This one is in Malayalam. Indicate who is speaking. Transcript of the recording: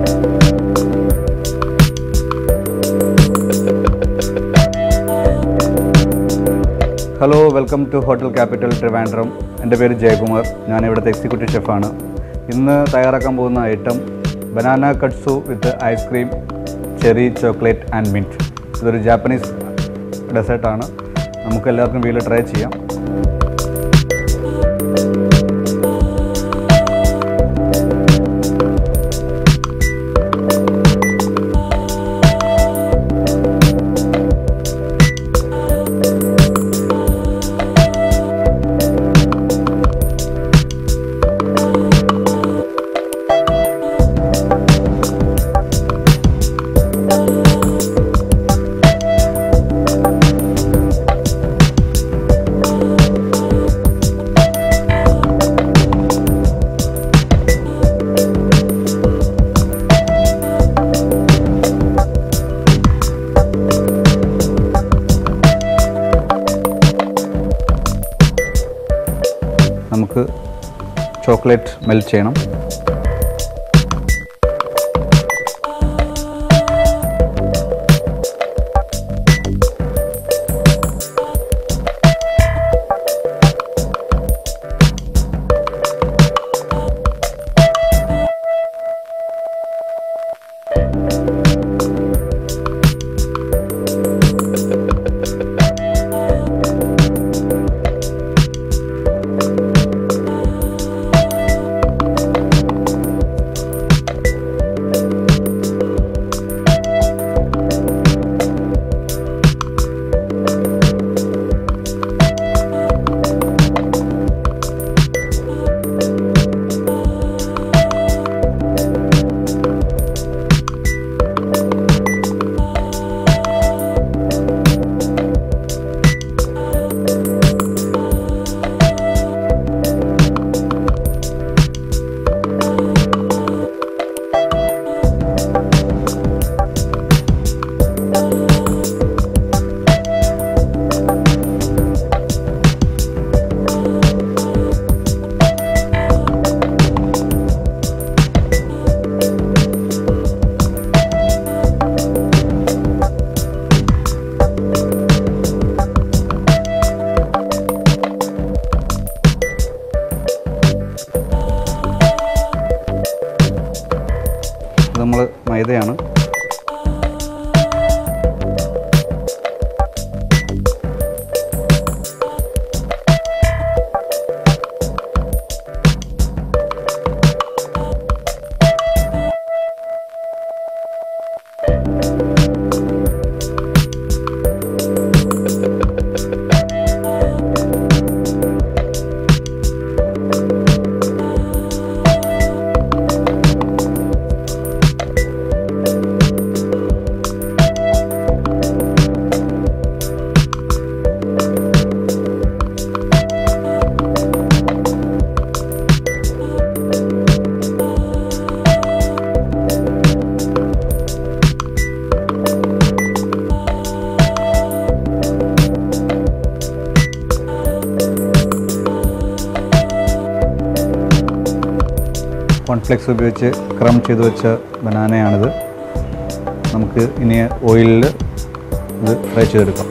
Speaker 1: hello welcome to hotel capital Trivandrum എൻ്റെ പേര് ജയകുമാർ ഞാൻ ഇവിടുത്തെ എക്സിക്യൂട്ടീവ് ഷെഫാണ് ഇന്ന് തയ്യാറാക്കാൻ പോകുന്ന item banana katsu with ice cream cherry chocolate and mint ഇതൊരു ജാപ്പനീസ് ഡെസേർട്ടാണ് നമുക്ക് എല്ലാവർക്കും വീട്ടിൽ ട്രൈ ചെയ്യാം നമുക്ക് ചോക്ലേറ്റ് മെൽറ്റ് ചെയ്യണം ഇത് നമ്മൾ മൈദയാണ് കോൺഫ്ലെക്സ് ഉപയോഗിച്ച് ക്രം ചെയ്ത് വെച്ച ബനാനയാണിത് നമുക്ക് ഇനി ഓയിലിൽ ഇത് ഫ്രൈ ചെയ്തെടുക്കാം